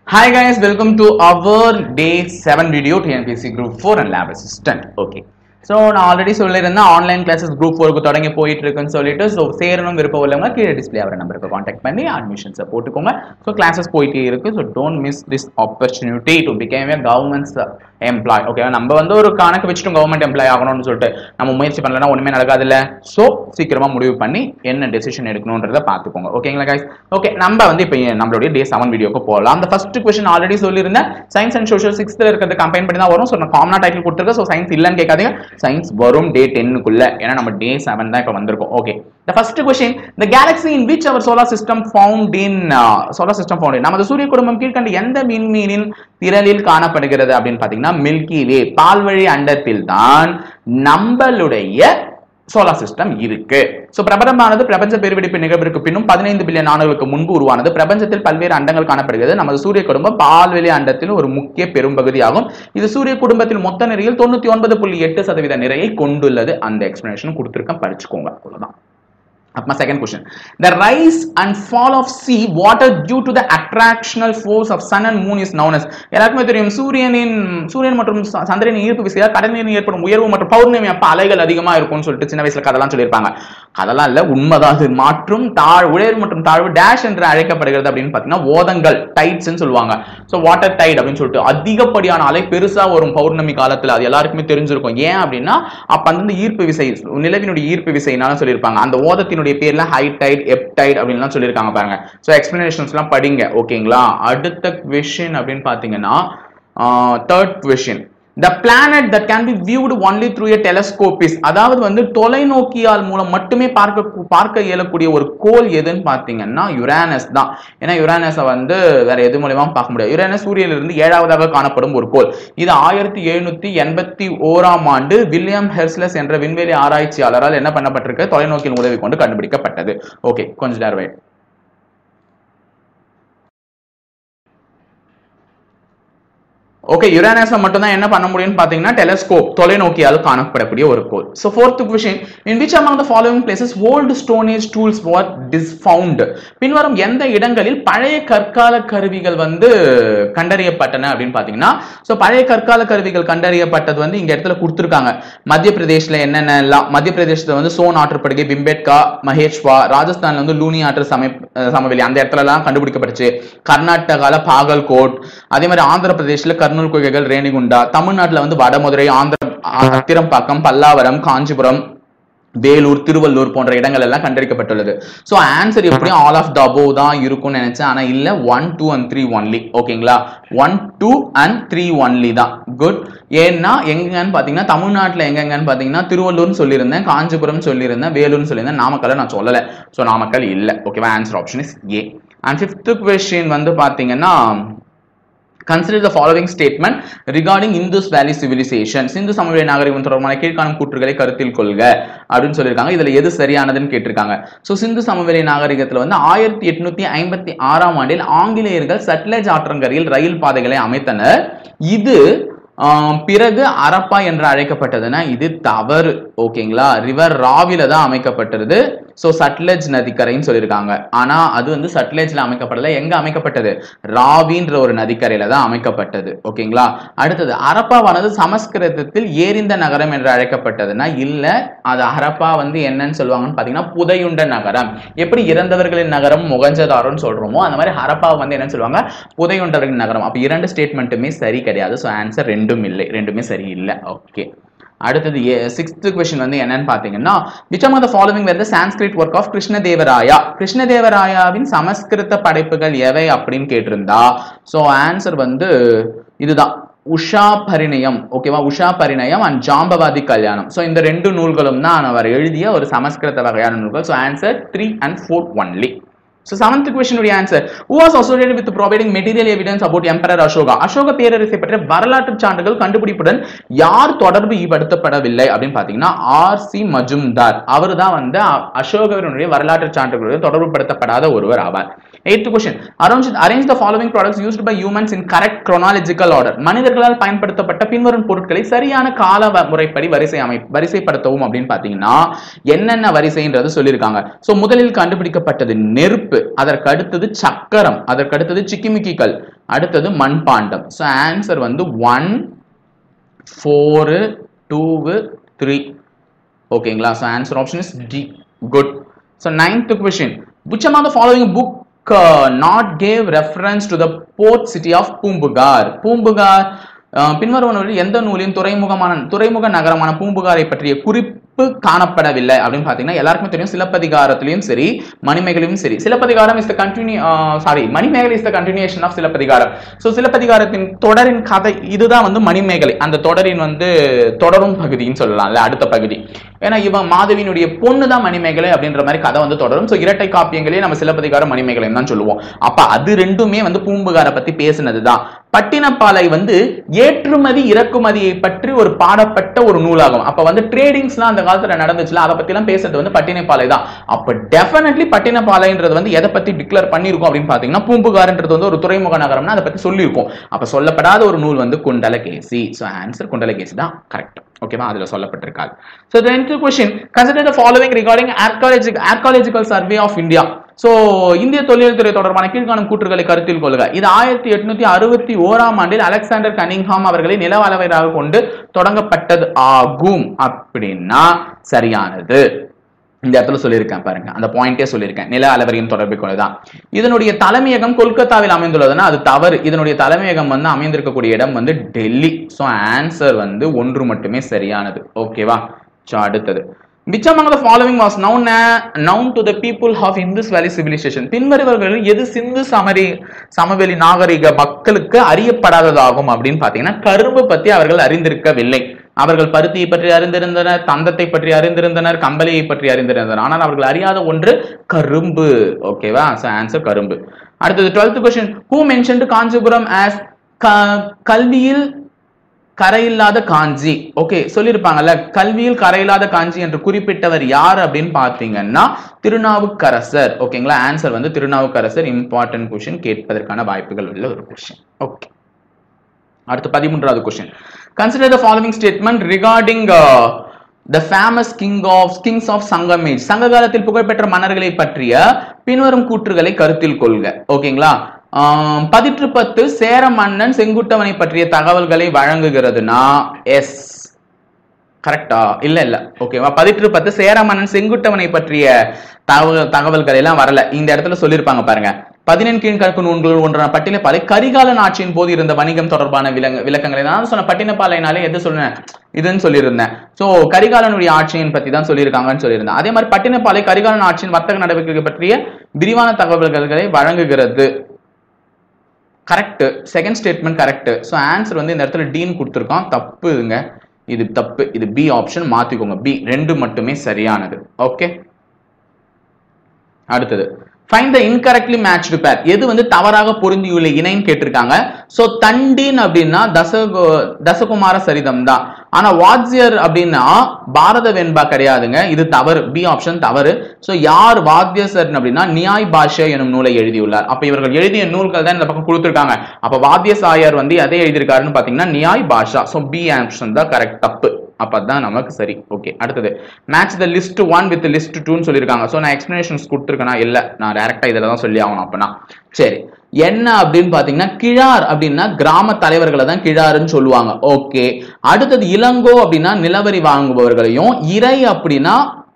Hi guys, welcome to our day 7 video TNPC Group 4 and Lab Assistant. Okay. So நான் already சொல்லியிருந்தேன் online classes group ஃபோருக்கு தொடங்கி போயிட்டு இருக்குன்னு சொல்லிட்டு ஸோ சேரணும் விருப்பம் உள்ளவங்க கீழே டிஸ்பிளே ஆகிற நம்பருக்கு காண்டாக்ட் பண்ணி அட்மிஷன்ஸை போட்டுக்கோங்க ஸோ கிளாஸஸ் போயிட்டே இருக்கு so don't miss this opportunity to become a governments employ okay நம்ம வந்து ஒரு கணக்கு வச்சுட்டு கவர்மெண்ட் எம்ப்ளாய் ஆகணும்னு சொல்லிட்டு நம்ம முயற்சி பண்ணலன்னா ஒன்றுமே நடக்காது இல்லை ஸோ சீக்கிரமாக முடிவு பண்ணி என்ன டெசிஷன் எடுக்கணுன்றதை பார்த்துக்கோங்க ஓகேங்களா கைஸ் ஓகே நம்ம வந்து இப்போ நம்மளுடைய டே செவன் வீடியோக்கு போகலாம் அந்த ஃபர்ஸ்ட் கொஸ்டின் ஆல்ரெடி சொல்லியிருந்தேன் சயின்ஸ் அண்ட் சோஷியல் சிக்ஸ்த்தில் இருக்கிறது கம்பைன் பண்ணி தான் வரும் ஸோ நான் காமனா டைட்டில் கொடுத்துருக்கேன் ஸோ சயின்ஸ் இல்லைன்னு கேட்காதீங்க சயின்ஸ் வரும் டே டென்னுக்குள்ள ஏன்னா நம்ம டே செவன் தான் இப்போ வந்திருக்கோம் okay the first question the galaxy in which our solar system found in solar system found நமது சூரிய குடும்பம் கீழ்கண்ட எந்த விண்மீனின் திரளில் காணப்படுகிறது அப்படின்னு பார்த்தீங்கன்னா மில்கி வே பால்வழி அண்டத்தில் தான் நம்மளுடைய சோலார் சிஸ்டம் இருக்கு சோ பிரபலமானது பிரபஞ்ச பெருவெடிப்பு நிகழ்விற்கு பின்னும் பதினைந்து பில்லியன் ஆண்டுகளுக்கு முன்பு உருவானது பிரபஞ்சத்தில் பல்வேறு அண்டங்கள் காணப்படுகிறது நமது சூரிய குடும்பம் பால்வெளி அண்டத்தில் ஒரு முக்கிய பெரும்பகுதியாகும் இது சூரிய குடும்பத்தில் மொத்த நிறையில் தொண்ணூத்தி ஒன்பது புள்ளி எட்டு சதவீத நிறையை கொண்டுள்ளது அந்த எக்ஸ்பிளனேஷன் கொடுத்துருக்கேன் படிச்சுக்கோங்க அவ்வளவுதான் அப்பமா second question the rise and fall of sea water due to the attractional force of sun and moon is known as எல்லாருக்குமே தெரியும் சூரியனின் சூரியன் மற்றும் ச- சந்திரனின் ஈர்ப்பு விசையால் கடல் நீரில் ஏற்படும் உயர்வு மற்றும் பௌர்ணமி அப்ப அலைகள் அதிகமா இருக்கும்னு சொல்லிட்டு சின்ன வயசுல கதெல்லாம் சொல்லியிருப்பாங்க அதெல்லாம் இல்ல உண்மைதான் அது மாற்றும் தாழ் உயர்வு மற்றும் தாழ்வு டேஷ் என்று அழைக்கப்படுகிறது அப்படின்னு பாத்தீங்கன்னா ஓதங்கள் டைட்ஸ்ன்னு சொல்லுவாங்க ஸோ வாட்டர் டைட் அப்படின்னு சொல்லிட்டு அதிகப்படியான அலை பெருசா வரும் பௌர்ணமி காலத்துல அது எல்லாருக்குமே தெரிஞ்சிருக்கும் ஏன் அப்படின்னா அப்ப வந்து ஈர்ப்பு விசை நிலவினுடைய ஈர்ப்பு விசைனாலும் சொல்லியிருப்பாங்க அந்த ஓதத்தினுடைய பேர்ல ஹை டைட் எப் டைட் அப்படின்லாம் சொல்லியிருக்காங்க பாருங்க ஸோ எக்ஸ்பிளனேஷன்ஸ் எல்லாம் படிங்க ஓகேங்களா அடுத்த கொஷின் அப்படின்னு பாத்தீங்கன்னா third question the planet that can be viewed only through a telescope is அதாவது வந்து தொலைநோக்கியால் மூலம் மட்டுமே பார்க்க பார்க்க இயலக்கூடிய ஒரு கோள் எதுன்னு பார்த்தீங்கன்னா யுரானஸ் தான் ஏன்னா யுரானஸை வந்து வேற எது மூலியமா பார்க்க முடியாது யுரானஸ் சூரியனிலிருந்து ஏழாவதாக காணப்படும் ஒரு கோள் இது ஆயிரத்தி எழுநூத்தி எண்பத்தி ஓராம் ஆண்டு வில்லியம் ஹெர்ஸ்லஸ் என்ற விண்வெளி ஆராய்ச்சியாளரால் என்ன பண்ணப்பட்டிருக்கு தொலைநோக்கியின் உதவி கொண்டு கண்டுபிடிக்கப்பட்டது ஓகே கொஞ்சம் நேரம் wait. ஓகே யுரானஸை மட்டும் தான் என்ன பண்ண முடியும்னு பாத்தீங்கன்னா டெலஸ்கோப் தொலைநோக்கியால் காணப்படக்கூடிய ஒரு கோள் so fourth question in which among the following places old stone age tools were dis found பின்வரும் எந்த இடங்களில் பழைய கற்கால கருவிகள் வந்து கண்டறியப்பட்டன அப்படின்னு பாத்தீங்கன்னா ஸோ பழைய கற்கால கருவிகள் கண்டறியப்பட்டது வந்து இங்க இடத்துல கொடுத்துருக்காங்க மத்திய பிரதேஷ்ல என்னென்னலாம் மத்திய பிரதேசத்துல வந்து சோன் ஆற்றுப்படுகை பிம்பேட்கா மகேஷ்வா ராஜஸ்தான்ல வந்து லூனி ஆற்று சமை அஹ் சமவெளி அந்த இடத்துல எல்லாம் கண்டுபிடிக்கப்பட்டுச்சு கர்நாடகால பாகல்கோட் அதே மாதிரி ஆந்திர பிரதேஷ்ல கர்னூல் குகைகள் ரேணிகுண்டா தமிழ்நாட்டுல வந்து வடமதுரை ஆந்திர அத்திரம்பாக்கம் பல்லாவரம் காஞ்சிபுரம் வேலூர் திருவள்ளூர் போன்ற இடங்கள் எல்லாம் கண்டறிக்கப்பட்டுள்ளது சோ ஆன்சர் எப்படியும் ஆல் ஆஃப் த அபோவ் தான் இருக்கும்னு நினைச்சேன் ஆனா இல்ல one two and three only ஓகேங்களா one two and three only தான் குட் ஏன்னா எங்கன்னு பாத்தீங்கன்னா தமிழ்நாட்டுல எங்கெங்கன்னு பாத்தீங்கன்னா திருவள்ளூர்னு சொல்லியிருந்தேன் காஞ்சிபுரம் சொல்லியிருந்தேன் வேலூர்னு சொல்லியிருந்தேன் நாமக்கல்ல நான் சொல்லல சோ நாமக்கல் இல்ல ஓகேவா answer option is A and fifth question வந்து பாத்தீங்கன்னா consider the following statement regarding Indus Valley civilization சிந்து சமவெளி நாகரிகம் தொடர்பான கீழ்காணும் கூற்றுகளை கருத்தில் கொள்க அப்படின்னு சொல்லியிருக்காங்க இதுல எது சரியானதுன்னு கேட்டிருக்காங்க சோ சிந்து சமவெளி நாகரிகத்துல வந்து ஆயிரத்தி எட்நூத்தி ஐம்பத்தி ஆறாம் ஆண்டில் ஆங்கிலேயர்கள் சட்லஜ் ஆற்றங்கரையில் ரயில் பாதைகளை அமைத்தனர் இது ஆம், பிறகு அரப்பா என்று அழைக்கப்பட்டதுன்னா இது தவறு ஓகேங்களா ரிவர் ராவில தான் அமைக்கப்பட்டது சோ சட்லஜ் நதிக்கரைன்னு சொல்லியிருக்காங்க ஆனா அது வந்து சட்லஜ்ல அமைக்கப்படல எங்க அமைக்கப்பட்டது ராவின்ற ஒரு நதிக்கரையில தான் அமைக்கப்பட்டது ஓகேங்களா அடுத்தது அரப்பாவானது சமஸ்கிருதத்தில் ஏரிந்த நகரம் என்று அழைக்கப்பட்டதுன்னா இல்ல அது ஹரப்பா வந்து என்னன்னு சொல்லுவாங்கன்னு பாத்தீங்கன்னா புதையுண்ட நகரம் எப்படி இறந்தவர்களின் நகரம் முகஞ்சதாரோன்னு சொல்றோமோ அந்த மாதிரி ஹரப்பா வந்து என்னன்னு சொல்லுவாங்க புதையுண்டவர்களின் நகரம் அப்ப இரண்டு ஸ்டேட்மெண்ட்டுமே சரி கிடையாது ஸோ ஆன்சர் ரெண்டும் இல்லை ரெண்டுமே சரி இல்லை ஓகே அடுத்தது சிக்ஸ்த் கொஸ்டின் வந்து என்னன்னு பாத்தீங்கன்னா விச் ஆஃப் த ஃபாலோவிங் வந்து சான்ஸ்கிரிட் ஒர்க் ஆஃப் கிருஷ்ணதேவராயா கிருஷ்ணதேவராயாவின் சமஸ்கிருத படைப்புகள் எவை அப்படின்னு கேட்டிருந்தா ஸோ ஆன்சர் வந்து இதுதான் உஷா பரிணயம் ஓகேவா உஷா பரிணயம் அண்ட் ஜாம்பவாதி கல்யாணம் ஸோ இந்த ரெண்டு நூல்களும் தான் அவர் எழுதிய ஒரு சமஸ்கிருத வகையான நூல்கள் so answer three and four only So seventh question உடைய answer who was associated with providing material evidence about emperor Ashoka Ashoka பேரரசை பற்றிய வரலாற்று சான்றுகள் கண்டுபிடிப்புடன் யார் தொடர்பு ஈடுபடுத்தப்படவில்லை அப்படின்னு பாத்தீங்கன்னா ஆர் சி மஜும்தார் அவர் தான் வந்து அ- அசோகவனுடைய வரலாற்று சான்றுகளுடன் தொடர்புபடுத்தப்படாத ஒருவர் ஆவார் eighth question arrange arrange the following products used by humans in correct chronological order மனிதர்களால் பயன்படுத்தப்பட்ட பின்வரும் பொருட்களை சரியான கால வ- முறைப்படி வரிசை அமை வரிசைப்படுத்தவும் அப்படின்னு பாத்தீங்கன்னா என்னென்ன வரிசைன்றது சொல்லியிருக்காங்க சோ முதலில் கண்டுபிடிக்கப்பட்டது நெருப்பு நெருப்பு அதற்கு அடுத்தது சக்கரம் அதற்கு அடுத்தது சிக்கிமிக்கிகள் அடுத்தது மண்பாண்டம் ஸோ ஆன்சர் வந்து ஒன் ஃபோரு டூவு த்ரீ ஓகேங்களா so answer option is D good so ninth question which among the following book uh, not gave reference to the port city of Poompuhar Poompuhar ah, பின்வருவனவற்றில் எந்த நூலின் துறைமுகமான துறைமுக நகரமான பூம்புகாரை பற்றிய குறிப்பு காணப்படவில்லை அப்படின்னு பார்த்தீங்கன்னா எல்லாருக்குமே தெரியும் சிலப்பதிகாரத்திலையும் சரி மணிமேகலையும் சரி Silappatikaram is the continue sorry Manimekalai is the continuation of Silappatikaram so சிலப்பதிகாரத்தின் தொடரின் கதை இதுதான் வந்து மணிமேகலை அந்த தொடரின் வந்து தொடரும் பகுதின்னு சொல்லலாம்ல அடுத்த பகுதி ஏன்னா இவன் மாதவியினுடைய பொண்ணு தான் மணிமேகலை அப்படின்ற மாதிரி கதை வந்து தொடரும் ஸோ இரட்டை காப்பியங்களே நம்ம சிலப்பதிகாரம் மணிமேகலைன்னு தான் சொல்லுவோம் அப்ப அது ரெண்டுமே வந்து பூம்புகாரை பத்தி பேசினது தான் பட்டினப்பாலை வந்து ஏற்றுமதி இறக்குமதியை பற்றி ஒரு பாடப்பட்ட ஒரு நூலாகும் அப்ப வந்து ட்ரேடிங்ஸ்லாம் அந்த காலத்துல நடந்துச்சுல அதை பத்தி எல்லாம் பேசுறது வந்து பட்டினப்பாலை தான் அப்ப டெஃபினெட்லி பட்டினப்பாலைன்றது வந்து எதை பத்தி டிக்ளேர் பண்ணிருக்கோம் அப்படின்னு பாத்தீங்கன்னா பூம்புகார்ன்றது வந்து ஒரு துறைமுக நகரம்னா அதை பத்தி சொல்லியிருக்கோம் அப்ப சொல்லப்படாத ஒரு நூல் வந்து குண்டலகேசி ஸோ ஆன்சர் குண்டலகேசி தான் கரெக்ட் ஓகேவா அதுல சொல்லப்பட்டிருக்காது so tenth question consider the following regarding archaeologic archaeological survey of India so இந்திய தொழில் துறை தொடர்பான கீழ்காணும் கூற்றுகளை கருத்தில் கொள்க இது ஆயிரத்தி எட்நூத்தி அறுபத்தி ஓராம் ஆண்டில் அலெக்சாண்டர் கனிங்ஹாம் அவர்களை நில அளவையாக கொண்டு தொடங்கப்பட்டது ஆகும் அப்படின்னா சரியானது இந்த இடத்துல சொல்லியிருக்கேன் பாருங்க அந்த பாயிண்டே சொல்லியிருக்கேன் நில அளவரியின் தொடர்பு கொண்டுதான் இதனுடைய தலைமையகம் கொல்கத்தாவில் அமைந்துள்ளதுன்னா அது தவறு இதனுடைய தலைமையகம் வந்து அமைந்திருக்கக்கூடிய இடம் வந்து டெல்லி ஸோ ஆன்சர் வந்து ஒன்று மட்டுமே சரியானது ஓகேவா ஸோ அடுத்தது which among the following was known a- known to the people of Indus Valley civilization பின்வருவர்களில் எது சிந்து சமரி சமவெளி நாகரிக மக்களுக்கு அறியப்படாததாகும் அப்படின்னு பாத்தீங்கன்னா கரும்பு பத்தி அவர்கள் அறிந்திருக்கவில்லை அவர்கள் பருத்தியை பற்றி அறிந்திருந்தனர் தந்தத்தை பற்றி அறிந்திருந்தனர் கம்பளியை பற்றி அறிந்திருந்தனர் ஆனால் அவர்கள் அறியாத ஒன்று கரும்பு ஓகேவா ஆன்சர் கரும்பு அடுத்தது twelfth question who mention Kanchipuram as கல்வியில் கரையில்லாத காஞ்சி ஓகே சொல்லியிருப்பாங்கல்ல கல்வியில் கரையில்லாத காஞ்சி என்று குறிப்பிட்டவர் யார் அப்படின்னு பார்த்தீங்கன்னா திருநாவுக்கரசர் ஓகேங்களா ஆன்சர் வந்து திருநாவுக்கரசர் இம்பார்ட்டன்ட் கொஸ்டின் கேட்பதற்கான வாய்ப்புகள் உள்ள ஒரு கொஸ்டின் ஓகே அடுத்து பதிமூன்றாவது question consider the following statement regarding the famous king of kings of Sangam age சங்க காலத்தில் புகழ்பெற்ற மன்னர்களை பற்றிய பின்வரும் கூற்றுகளை கருத்தில் கொள்க ஓகேங்களா ஆம், பதிற்று பத்து சேர மன்னன் செங்குட்டவனை பற்றிய தகவல்களை வழங்குகிறதுனா எஸ் கரெக்டா இல்ல இல்ல ஓகேவா பதிற்று பத்து சேர மன்னன் செங்குட்டவனை பற்றிய தகவல் தகவல்கள் எல்லாம் வரல இந்த இடத்துல சொல்லியிருப்பாங்க பாருங்க பதினெண் கீழ்கணக்கு நூல்கள் ஒன்றான பட்டினப்பாலை கரிகாலன் ஆட்சியின் போது இருந்த வணிகம் தொடர்பான விலங்கு விளக்கங்களை நான் சொன்ன பட்டினப்பாலைனாலே எது சொன்னேன் இதுன்னு சொல்லியிருந்தேன் சோ கரிகாலனுடைய ஆட்சியின் பத்தி தான் சொல்லியிருக்காங்கன்னு சொல்லியிருந்தேன் அதே மாதிரி பட்டினப்பாலை கரிகாலன் ஆட்சியின் வர்த்தக நடவடிக்கைகள் பற்றிய விரிவான தகவல்களை வழங்குகிறது correct second statement correct so answer வந்து இந்த இடத்துல டீன் கொடுத்துருக்கோம் தப்புங்க இது தப்பு இது பி ஆப்ஷன் மாத்திக்கோங்க பி ரெண்டு மட்டுமே சரியானது ஓகே அடுத்தது ஃபைண்ட் த இன்கரெக்ட்லி மேட்ச்டு பேர் எது வந்து தவறாக பொருந்தியுள்ள இணைன்னு கேட்டிருக்காங்க சோ தண்டின் அப்படின்னா தசகு தசகுமார சரிதம் தான் ஆனா வாத்யர் அப்படின்னா பாரத வெண்பா கிடையாதுங்க இது தவறு பி ஆப்ஷன் தவறு சோ யார் வாத்தியசர் அப்படின்னா நியாய் பாஷை எனும் நூலை எழுதியுள்ளார் அப்ப இவர்கள் எழுதிய நூல்கள் தான் இந்த பக்கம் கொடுத்திருக்காங்க அப்ப வாத்தியசாயர் வந்து எதை எழுதியிருக்காருன்னு பாத்தீங்கன்னா Nyaya Bhasha so B option தான் கரெக்ட் தப்பு அப்பதான் நமக்கு சரி ஓகே அடுத்தது match the list one with list டூன்னு சொல்லியிருக்காங்க ஸோ நான் எக்ஸ்பிளனேஷன்ஸ் கொடுத்துருக்கேனா இல்லை நான் டேரக்டா இதில் தான் சொல்லி ஆகணும் அப்பனா சரி என்ன அப்படின்னு பாத்தீங்கன்னா கிழார் அப்படின்னா கிராம தலைவர்களை தான் கிழாருன்னு சொல்லுவாங்க ஓகே அடுத்தது இளங்கோ அப்படின்னா நிலவரி வாங்குபவர்களையும் இறை அப்படின்னா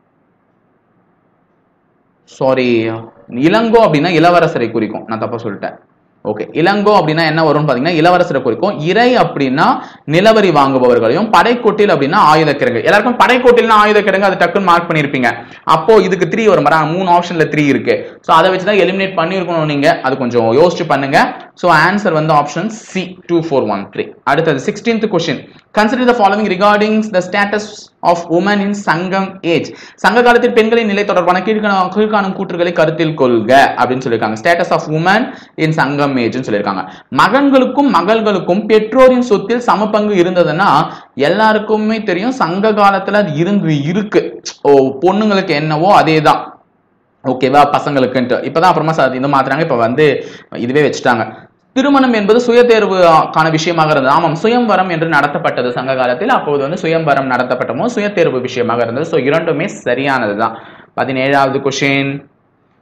சாரி இளங்கோ அப்படின்னா இளவரசரை குறிக்கும் நான் தப்பா சொல்லிட்டேன் ஓகே இளங்கோ அப்படின்னா என்ன வரும்னு பாத்தீங்கன்னா இளவரசரை குறிக்கும் இறை அப்படின்னா நிலவரி வாங்குபவர்களையும் படைக்கோட்டில் அப்படின்னா ஆயுத கிழங்கு எல்லாருக்கும் படைக்கோட்டில்னா ஆயுத கிழங்கு அது டக்குன்னு மார்க் பண்ணிருப்பீங்க அப்போ இதுக்கு த்ரீ வரும் பாருங்க, மூணு ஆப்ஷன்ல த்ரீ இருக்கு ஸோ அதை வச்சு தான் எலிமினேட் பண்ணியிருக்கணும் நீங்க அது கொஞ்சம் யோசிச்சு பண்ணுங்க ஸோ ஆன்சர் வந்து option C two four one three அடுத்தது sixteenth question consider the following regarding the status of woman in Sangam age சங்க காலத்தில் பெண்களின் நிலை தொடர்பான கீழ்காணும் கீழ்காணும் கூற்றுகளை கருத்தில் கொள்க அப்படின்னு சொல்லியிருக்காங்க ஸ்டேட்டஸ் ஆஃப் உமன் இன் சங்கம் ஏஜ்னு சொல்லியிருக்காங்க மகன்களுக்கும் மகள்களுக்கும் பெற்றோரின் சொத்தில் சமபங்கு இருந்ததுன்னா எல்லாருக்குமே தெரியும் சங்க காலத்துல அது இருந்து இருக்கு ஓ பொண்ணுங்களுக்கு என்னவோ அதேதான் ஓகேவா பசங்களுக்குன்ட்டு இப்பதான் அப்புறமா ச- இது மாத்துறாங்க இப்ப வந்து இதுவே வச்சுட்டாங்க திருமணம் என்பது சுய தேர்வுக்கான விஷயமாக இருந்தது ஆமாம் சுயம்வரம் என்று நடத்தப்பட்டது சங்க காலத்தில் அப்போது வந்து சுயம்வரம் நடத்தப்பட்டமோ சுய தேர்வு விஷயமாக இருந்தது ஸோ இரண்டுமே சரியானதுதான் பதினேழாவது question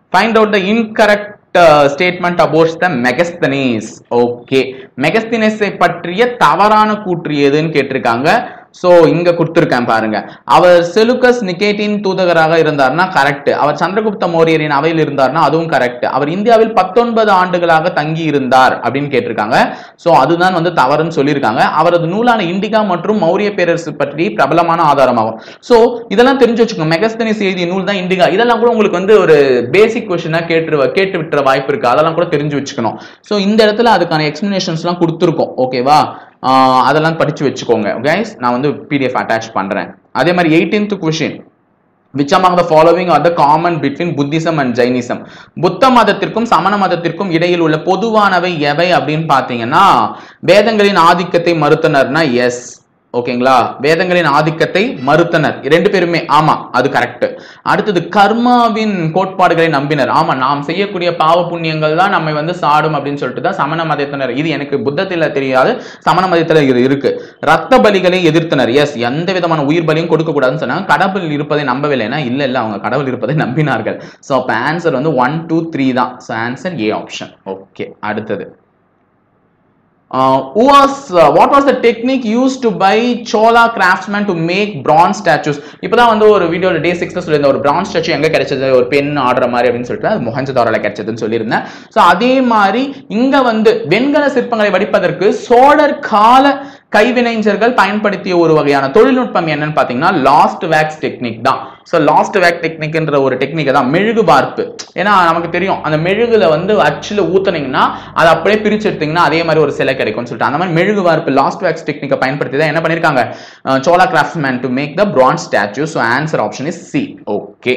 find out the incorrect statement about the Megasthenes okay மெகஸ்தினஸை பற்றிய தவறான கூற்று எதுன்னு கேட்டிருக்காங்க சோ இங்க கொடுத்திருக்கேன் பாருங்க அவர் செலுக்கஸ் நிகேட்டின் தூதகராக இருந்தார்னா கரெக்ட் அவர் சந்திரகுப்த மௌரியரின் அவையில் இருந்தார்னா அதுவும் கரெக்ட் அவர் இந்தியாவில் பத்தொன்பது ஆண்டுகளாக தங்கி இருந்தார் அப்படின்னு கேட்டிருக்காங்க சோ அதுதான் வந்து தவறுன்னு சொல்லியிருக்காங்க அவரது நூலான இண்டிகா மற்றும் மௌரிய பேரரசு பற்றி பிரபலமான ஆதாரமாகும் சோ இதெல்லாம் தெரிஞ்சு வச்சுக்கோங்க மெகஸ்தனிஸ் எழுதிய நூல் தான் இண்டிகா இதெல்லாம் கூட உங்களுக்கு வந்து ஒரு பேசிக் கொஸ்டினா கேட்டு கேட்டு விட்டுற வாய்ப்பு இருக்கு அதெல்லாம் கூட தெரிஞ்சு வச்சுக்கணும் சோ இந்த இடத்துல அதுக்கான எக்ஸ்பிளனேஷன்ஸ் எல்லாம் கொடுத்துருக்கோம் ஓகேவா ஆஹ் அதெல்லாம் படிச்சு வச்சுக்கோங்க கைஸ் நான் வந்து பிடிஎஃப் அட்டாச் பண்றேன் அதே மாதிரி eighteenth question which among the following are the common between buddhism and jainism புத்த மதத்திற்கும் சமண மதத்திற்கும் இடையில் உள்ள பொதுவானவை எவை அப்படின்னு பாத்தீங்கன்னா வேதங்களின் ஆதிக்கத்தை மறுத்தனர்னா எஸ் ஓகேங்களா வேதங்களின் ஆதிக்கத்தை மறுத்தனர் ரெண்டு பேருமே ஆமா அது கரெக்ட் அடுத்தது கர்மாவின் கோட்பாடுகளை நம்பினர் ஆமா நாம் செய்யக்கூடிய பாவ புண்ணியங்கள் தான் நம்மை வந்து சாடும் அப்படின்னு சொல்லிட்டு தான் சமண மதத்தினர் இது எனக்கு புத்தத்தில் தெரியாது சமண மதத்துல இது இருக்கு ரத்த பலிகளை எதிர்த்தனர் எஸ் எந்த விதமான உயிர் பலியும் கொடுக்க கூடாதுன்னு சொன்னாங்க கடவுள் இருப்பதை நம்பவில்லைன்னா இல்ல இல்ல அவங்க கடவுள் இருப்பதை நம்பினார்கள் சோ அப்ப ஆன்சர் வந்து ஒன் டூ த்ரீ தான் so answer A option okay அடுத்தது Uh, who was uh, what was the technique used to buy chola craftsmen to make bronze statues இப்பதான் வந்து ஒரு வீடியோல டே சிக்ஸ்ல சொல்லியிருந்தேன் ஒரு bronze statue எங்க கிடைச்சது ஒரு பெண் ஆடுற மாதிரி அப்படின்னு சொல்லிட்டு அது மொஹஞ்சதாரோல கிடைச்சதுன்னு சொல்லியிருந்தேன் ஸோ அதே மாதிரி இங்க வந்து வெண்கல சிற்பங்களை வடிப்பதற்கு சோழர் கால கைவினைஞர்கள் பயன்படுத்திய ஒரு வகையான தொழில்நுட்பம் என்னன்னு பாத்தீங்கன்னா லாஸ்ட் வேக்ஸ் டெக்னிக் தான் ஸோ லாஸ்ட் வேக் டெக்னிக்ன்ற ஒரு டெக்னிக் தான் மெழுகு வார்ப்பு ஏன்னா நமக்கு தெரியும் அந்த மெழுகுல வந்து அச்சில் ஊத்துனீங்கன்னா அதை அப்படியே பிரிச்சு எடுத்தீங்கன்னா அதே மாதிரி ஒரு சிலை கிடைக்கும்னு சொல்லிட்டு அந்த மாதிரி மெழுகு வார்ப்பு லாஸ்ட் வேக்ஸ் டெக்னிக்கை பயன்படுத்தி தான் என்ன பண்ணிருக்காங்க Chola craftsman to make the bronze statue so answer option is C okay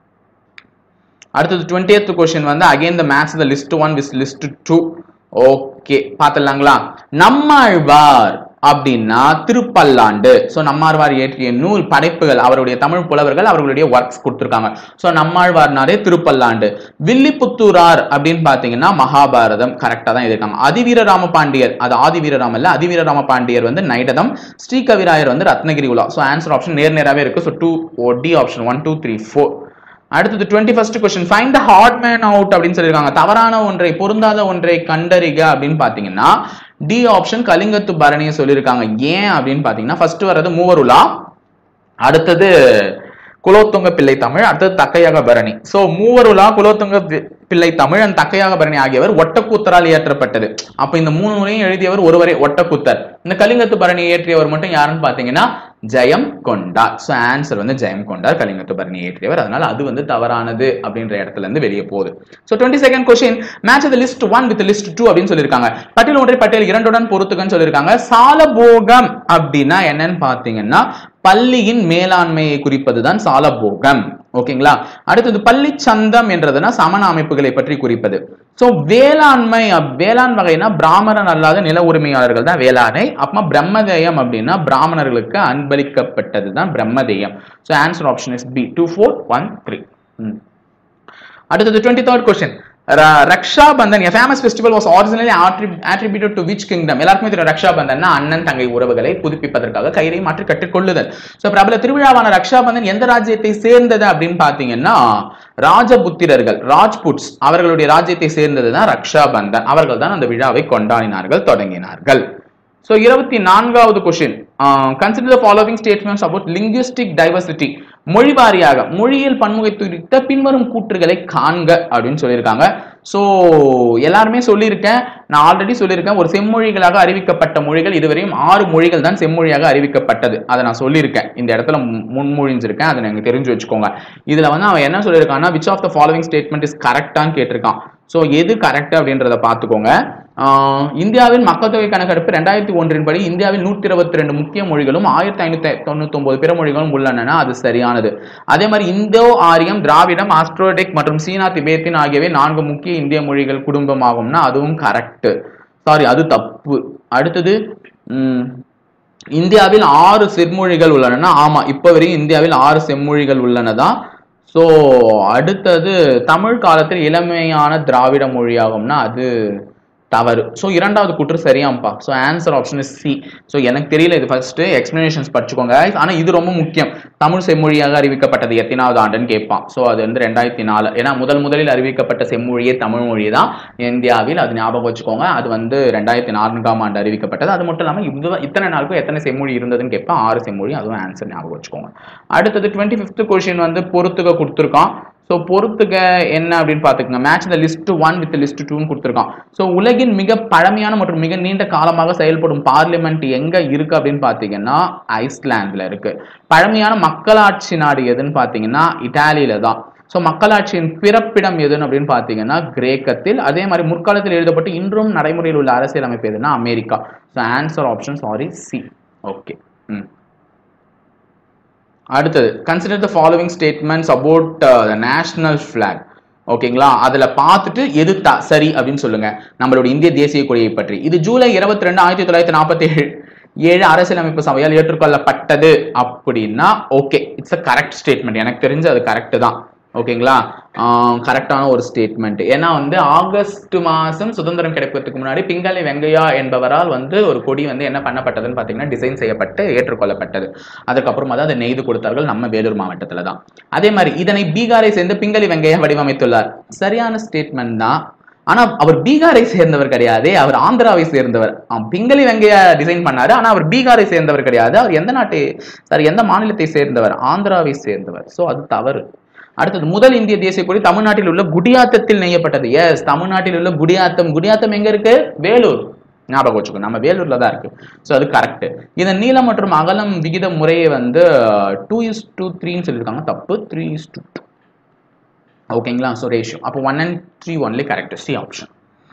அடுத்தது டுவெண்ட்டியத் கொஸ்டின் வந்து again the match the list one with list two okay பார்த்துடலாங்களா நம்மாழ்வார் அப்படின்னா திருப்பல்லாண்டு ஸோ நம்மாழ்வார் இயற்றிய நூல் படைப்புகள் அவருடைய தமிழ் புலவர்கள் அவர்களுடைய ஒர்க்ஸ் கொடுத்துருக்காங்க ஸோ நம்மாழ்வார்னாரே திருப்பல்லாண்டு வில்லிபுத்தூரார் அப்படின்னு பார்த்தீங்கன்னா மகாபாரதம் கரெக்டாக தான் இருக்காங்க அதிவீரராம பாண்டியர் அது ஆதி வீரராம இல்ல அதிவீரராம பாண்டியர் வந்து நைடதம் ஸ்ரீகவிராயர் வந்து ரத்னகிரி உலா ஸோ ஆன்சர் ஆப்ஷன் நேர் நேராகவே இருக்கு so two oh D option one two three four அடுத்தது twenty first question find the odd man out அப்படின்னு சொல்லியிருக்காங்க தவறான ஒன்றை பொருந்தாத ஒன்றை கண்டறிக அப்படின்னு பாத்தீங்கன்னா டி ஆப்ஷன் கலிங்கத்து பரணியை சொல்லியிருக்காங்க ஏன் அப்படின்னு பாத்தீங்கன்னா ஃபர்ஸ்ட் வர்றது மூவருலா அடுத்தது குலோத்துங்க பிள்ளை தமிழ் அடுத்தது தக்கையாக பரணி சோ மூவருலா குலோத்துங்க பி- பிள்ளை தமிழ் அண்ட் தக்கையாக பரணி ஆகியவர் ஒட்டக்கூத்தரால் இயற்றப்பட்டது அப்ப இந்த மூணு நூலையும் எழுதியவர் ஒருவரே ஒட்டக்கூத்தர் இந்த கலிங்கத்து பரணி இயற்றியவர் மட்டும் யாருன்னு பாத்தீங்கன்னா ஜெயம் கொண்டார் சோ ஆன்சர் வந்து ஜெயம் கொண்டார் கலிங்கத்து பரணி இயற்றியவர் அதனால அது வந்து தவறானது அப்படின்ற இடத்துல இருந்து வெளியே போகுது so twenty second question match the list one with list two அப்படின்னு சொல்லியிருக்காங்க பட்டியல் ஒன்றை பட்டியல் இரண்டுடன் பொறுத்துக்கன்னு சொல்லியிருக்காங்க சாலபோகம் அப்படின்னா என்னன்னு பாத்தீங்கன்னா பள்ளியின் மேலாண்மையை குறிப்பதுதான் சாலபோகம் ஓகேங்களா அடுத்தது பள்ளி சந்தம் என்றதுன்னா சமண அமைப்புகளை பற்றி குறிப்பது சோ வேளாண்மை அப்- வேளாண் வகைனா பிராமணன் அல்லாத நில உரிமையாளர்கள் தான் வேளாண்மை அப்பமா பிரம்மதேயம் அப்படின்னா பிராமணர்களுக்கு அன்பளிக்கப்பட்டது தான் பிரம்மதேயம் so answer option is B two four one three அடுத்தது twenty third question Raksha Bandhan a famous festival was originally attrib- attributed to which kingdom எல்லாருக்குமே தெரியும் ரக்ஷா பந்தன்னா அண்ணன் தங்கை உறவுகளை புதுப்பிப்பதற்காக கயிறை மாற்றி கட்டிக்கொள்ளுதல் சோ பிரபல திருவிழாவான ரக்ஷா பந்தன் எந்த ராஜ்யத்தை சேர்ந்தது அப்படின்னு பாத்தீங்கன்னா ராஜபுத்திரர்கள் ராஜ்புட்ஸ் அவர்களுடைய ராஜ்யத்தை சேர்ந்தது தான் ரக்ஷா பந்தன் அவர்கள் தான் அந்த விழாவை கொண்டாடினார்கள் தொடங்கினார்கள் So இருபத்தி நான்காவது question consider the following statements about linguistic diversity மொழி வாரியாக மொழியியல் பன்முகை குறித்த பின்வரும் கூற்றுகளை காண்க அப்படின்னு சொல்லியிருக்காங்க ஸோ எல்லாருமே சொல்லியிருக்கேன் நான் ஆல்ரெடி சொல்லியிருக்கேன் ஒரு செம்மொழிகளாக அறிவிக்கப்பட்ட மொழிகள் இதுவரையும் ஆறு மொழிகள் தான் செம்மொழியாக அறிவிக்கப்பட்டது அதை நான் சொல்லியிருக்கேன் இந்த இடத்துல மு- முன்மொழிஞ்சிருக்கேன் அதை நீங்க தெரிஞ்சு வச்சுக்கோங்க இதுல வந்து அவன் என்ன சொல்லியிருக்கான்னா which of the following statement is கரெக்டான்னு கேட்டிருக்கான் ஸோ எது கரெக்ட் அப்படின்றத பார்த்துக்கோங்க ஆஹ் இந்தியாவின் மக்கள் தொகை கணக்கெடுப்பு ரெண்டாயிரத்தி ஒன்றின் படி இந்தியாவில் நூற்றி இருபத்தி ரெண்டு முக்கிய மொழிகளும் ஆயிரத்தி ஐநூத்தி தொண்ணூத்தி ஒன்பது பிற மொழிகளும் உள்ளன அது சரியானது அதே மாதிரி இந்தோ ஆரியம் திராவிடம் ஆஸ்ட்ரோடெக் மற்றும் சீனா திபேத்தின் ஆகியவை நான்கு முக்கிய இந்திய மொழிகள் குடும்பமாகும்னா அதுவும் கரெக்ட் சாரி அது தப்பு அடுத்தது உம், இந்தியாவில் ஆறு செம்மொழிகள் உள்ளன ஆமா இப்ப வரையும் இந்தியாவில் ஆறு செம்மொழிகள் உள்ளனதான் சோ அடுத்தது தமிழ் காலத்தில் இளமையான திராவிட மொழியாகும்னா அது தவறு ஸோ இரண்டாவது கூற்று சரியாம்ப்பா so answer option is C so எனக்கு தெரியல இது ஃபர்ஸ்ட் எக்ஸ்பிளனேஷன்ஸ் படிச்சுக்கோங்க ஆனா இது ரொம்ப முக்கியம் தமிழ் செம்மொழியாக அறிவிக்கப்பட்டது எத்தனாவது ஆண்டுன்னு கேட்பான் ஸோ அது வந்து ரெண்டாயிரத்தி நாலு ஏன்னா முதல் முதலில் அறிவிக்கப்பட்ட செம்மொழியே தமிழ் மொழி தான் இந்தியாவில் அது ஞாபகம் வச்சுக்கோங்க அது வந்து ரெண்டாயிரத்தி நான்காம் ஆண்டு அறிவிக்கப்பட்டது அது மட்டும் இல்லாமல் இது இத்தனை நாளுக்கும் எத்தனை செம்மொழி இருந்ததுன்னு கேட்பான் ஆறு செம்மொழி அதுவும் ஆன்சர் ஞாபகம் வச்சுக்கோங்க அடுத்தது டுவெண்ட்டி ஃபிஃப்த் கொஷின் வந்து பொறுத்துக்க கொடுத்துருக்கான் ஸோ பொறுத்துக்க என்ன அப்படின்னு பார்த்துக்கோங்க மேட்ச் இந்த லிஸ்ட் ஒன் வித் லிஸ்ட் டூன்னு கொடுத்துருக்கான் ஸோ உலகின் மிக பழமையான மற்றும் மிக நீண்ட காலமாக செயல்படும் பார்லிமெண்ட் எங்க இருக்கு அப்படின்னு பார்த்தீங்கன்னா ஐஸ்லாந்துல இருக்கு பழமையான மக்களாட்சி நாடு எதுன்னு பார்த்தீங்கன்னா இட்டாலியில தான் ஸோ மக்களாட்சியின் பிறப்பிடம் எதுன்னு அப்படின்னு பார்த்தீங்கன்னா கிரேக்கத்தில் அதே மாதிரி முற்காலத்தில் எழுதப்பட்டு இன்றும் நடைமுறையில் உள்ள அரசியல் அமைப்பு எதுன்னா America so answer option sorry C okay hmm அடுத்தது consider the following statements about the national flag ஓகேங்களா அதுல பார்த்துட்டு எது த சரி அப்படின்னு சொல்லுங்க நம்மளோட இந்திய தேசிய கொடியை பற்றி இது ஜூலை இருபத்தி ரெண்டு ஆயிரத்தி தொள்ளாயிரத்தி நாற்பத்தி ஏழு ஏழு அரசியலமைப்பு சபையால் ஏற்றுக்கொள்ளப்பட்டது அப்படின்னா okay it's a correct statement எனக்கு தெரிஞ்சு அது கரெக்ட் தான் ஓகேங்களா கரெக்டான ஒரு ஸ்டேட்மெண்ட் ஏன்னா வந்து ஆகஸ்ட் மாதம் சுதந்திரம் கிடைப்பதற்கு முன்னாடி பிங்காலி வெங்கையா என்பவரால் வந்து ஒரு கொடி வந்து என்ன பண்ணப்பட்டதுன்னு பார்த்தீங்கன்னா டிசைன் செய்யப்பட்டு ஏற்றுக்கொள்ளப்பட்டது அதுக்கப்புறமா தான் அதை நெய்து கொடுத்தார்கள் நம்ம வேலூர் மாவட்டத்தில் தான் அதே மாதிரி இதனை பீகாரை சேர்ந்து பிங்காலி வெங்கையா வடிவமைத்துள்ளார் சரியான ஸ்டேட்மெண்ட் தான் ஆனா அவர் பீகாரை சேர்ந்தவர் கிடையாது அவர் ஆந்திராவை சேர்ந்தவர் பிங்களி வெங்கைய டிசைன் பண்ணாரு ஆனா அவர் பீகாரை சேர்ந்தவர் கிடையாது அவர் எந்த நாட்டை சாரி எந்த மாநிலத்தை சேர்ந்தவர் ஆந்திராவை சேர்ந்தவர் சோ அது தவறு அடுத்தது முதல் இந்திய தேசிய கொடி தமிழ்நாட்டில் உள்ள குடியாத்தத்தில் நெய்யப்பட்டது எஸ் தமிழ்நாட்டில் உள்ள குடியாத்தம் குடியாத்தம் எங்க இருக்கு வேலூர் ஞாபகம் வச்சுக்கோ நம்ம வேலூர்ல தான் இருக்கு ஸோ அது கரெக்ட் இதன் நீளம் மற்றும் அகலம் விகித முறையை வந்து டூ இஸ் டூ த்ரீன்னு சொல்லியிருக்காங்க தப்பு த்ரீ இஸ் டூ ஓகேங்களா ஸோ ரேஷியோ அப்போ one and three only correct C option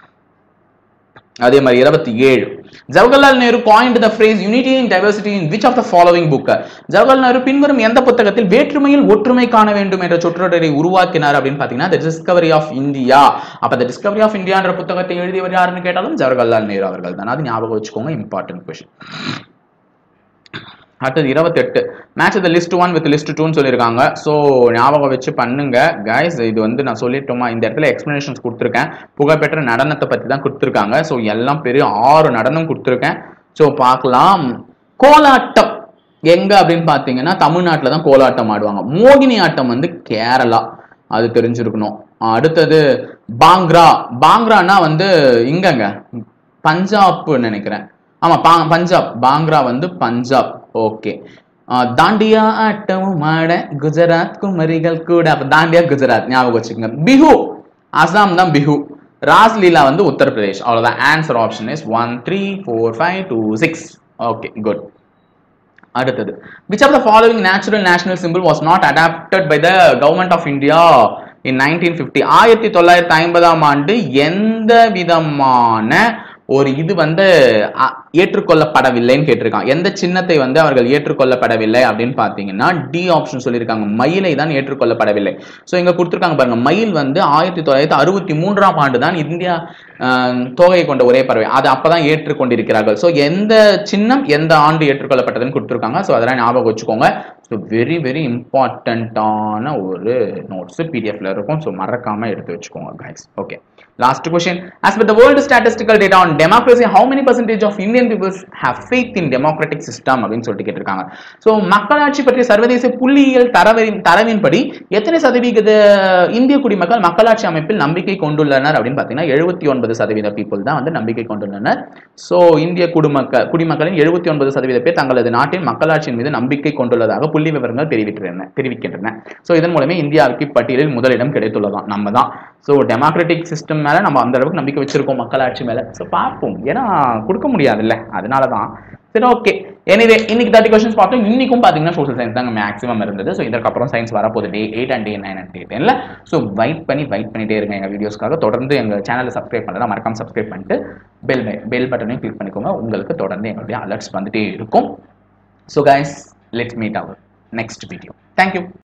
அதே மாதிரி இருபத்தி ஏழு Jawaharlal Nehru coined the phrase unity in diversity in which of the following book Jawaharlal Nehru பின்வரும் எந்த புத்தகத்தில் வேற்றுமையில் ஒற்றுமை காண வேண்டும் என்ற சொற்றொடரை உருவாக்கினார் அப்படின்னு பார்த்தீங்கன்னா த டிஸ்கவரி ஆஃப் இந்தியா அப்ப த டிஸ்கவரி ஆஃப் இந்தியான்ற புத்தகத்தை எழுதியவர் யாருன்னு கேட்டாலும் ஜவஹர்லால் நேரு அவர்கள் தான் அது ஞாபகம் வச்சுக்கோங்க இம்பார்ட்டன்ட் கொஸ்டின் அடுத்தது இருபத்தெட்டு match the list one with list டூன்னு சொல்லியிருக்காங்க ஸோ ஞாபகம் வச்சு பண்ணுங்க கைஸ் இது வந்து நான் சொல்லிட்டோமா இந்த இடத்துல எக்ஸ்பிளனேஷன்ஸ் கொடுத்துருக்கேன் புகழ்பெற்ற நடனத்தை பற்றி தான் கொடுத்துருக்காங்க ஸோ எல்லாம் பெரிய ஆறு நடனம் கொடுத்துருக்கேன் ஸோ பார்க்கலாம் கோலாட்டம் எங்க அப்படின்னு பார்த்தீங்கன்னா தமிழ்நாட்டில் தான் கோலாட்டம் ஆடுவாங்க மோகினி ஆட்டம் வந்து கேரளா அது தெரிஞ்சிருக்கணும் அடுத்தது பாங்க்ரா பாங்க்ரானா வந்து இங்கங்க பஞ்சாப் நினைக்கிறேன் ஆமா பா பஞ்சாப் பாங்க்ரா வந்து பஞ்சாப் ஓகே தாண்டியா ஆட்டம் மாட குஜராத் குமரிகள் கூட அப்ப தாண்டியா குஜராத் ஞாபகம் வச்சுக்கோங்க பிஹு அசாம் தான் பிஹு ராஸ்லீலா வந்து உத்தரப்பிரதேஷ் அவ்வளவுதான் answer option is one three four five two six okay good அடுத்தது which of the following natural national symbol was not adopted by the government of India in nineteen fifty ஆயிரத்தி தொள்ளாயிரத்தி ஐம்பதாம் ஆண்டு எந்த விதமான ஒரு இது வந்து அ, ஏற்றுக்கொள்ளப்படவில்லைன்னு கேட்டிருக்கான் எந்த சின்னத்தை வந்து அவர்கள் ஏற்றுக்கொள்ளப்படவில்லை அப்படின்னு பார்த்தீங்கன்னா டி ஆப்ஷன் சொல்லியிருக்காங்க மயிலை தான் ஏற்றுக்கொள்ளப்படவில்லை ஸோ இங்க கொடுத்துருக்காங்க பாருங்க மயில் வந்து ஆயிரத்தி தொள்ளாயிரத்தி அறுபத்தி மூன்றாம் ஆண்டு தான் இந்தியா அஹ், தோகையை கொண்ட ஒரே பறவை அது அப்பதான் ஏற்றுக்கொண்டிருக்கிறார்கள் ஸோ எந்த சின்னம் எந்த ஆண்டு ஏற்றுக்கொள்ளப்பட்டதுன்னு கொடுத்துருக்காங்க ஸோ அதெல்லாம் ஞாபகம் வச்சுக்கோங்க ஸோ வெரி வெரி இம்பார்ட்டண்ட்டான ஒரு நோட்ஸ் பிடிஎஃப்ல இருக்கும் ஸோ மறக்காம எடுத்து வச்சுக்கோங்க guys okay last question as per the world statistical data on democracy how many percentage of indian people have faith in democratic system அப்படின்னு சொல்லிட்டு கேட்டிருக்காங்க ஸோ மக்களாட்சி பற்றிய சர்வதேச புள்ளியியல் தரவின் தரவின்படி எத்தனை சதவிகித இந்திய குடிமக்கள் மக்களாட்சி அமைப்பில் நம்பிக்கை கொண்டுள்ளனர் அப்படின்னு பார்த்தீங்கன்னா எழுபத்தி ஒன்பது சதவீத பீப்புள் தான் வந்து நம்பிக்கை கொண்டுள்ளனர் ஸோ இந்திய குடிமக்கள் குடிமக்களின் எழுபத்தி ஒன்பது சதவீத பேர் தங்களது நாட்டின் மக்களாட்சியின் மீது நம்பிக்கை கொண்டுள்ளதாக புள்ளி விவரங்கள் தெரிவிக்கின்றன தெரிவிக்கின்றன ஸோ இதன் மூலமே இந்தியாவுக்கு இப்பட்டியலில் முதலிடம் கிடைத்துள்ளதாம் நம்ம தான் ஸோ டெமோக்ராட்டிக் சிஸ்டம் மேல நம்ம அந்த அளவுக்கு நம்பிக்கை வச்சிருக்கோம் மக்களாட்சி மேல ஸோ பார்ப்போம் ஏன்னா கொடுக்க முடியாதுல்ல அதனால தான் சரி ஓகே எனிவே இன்னைக்கு தேர்ட்டி கொஸ்டின்ஸ் பார்த்தோம் இன்னைக்கும் பார்த்தீங்கன்னா சோஷியல் சயின்ஸ் தாங்க மேக்ஸிமம் இருந்தது ஸோ இதற்கப்புறம் சயின்ஸ் வரப்போகுது day eight and day nine and day டென்ல ஸோ வெயிட் பண்ணி வெயிட் பண்ணிட்டே இருங்க எங்கள் வீடியோஸ்க்காக தொடர்ந்து எங்கள் சேனலை சப்ஸ்கிரைப் பண்ணலாம் மறக்காம சப்ஸ்கிரைப் பண்ணிட்டு பெல் பெல் பட்டனையும் கிளிக் பண்ணிக்கோங்க உங்களுக்கு தொடர்ந்து எங்களுடைய அலர்ட்ஸ் வந்துட்டே இருக்கும் so guys let's meet our next video thank you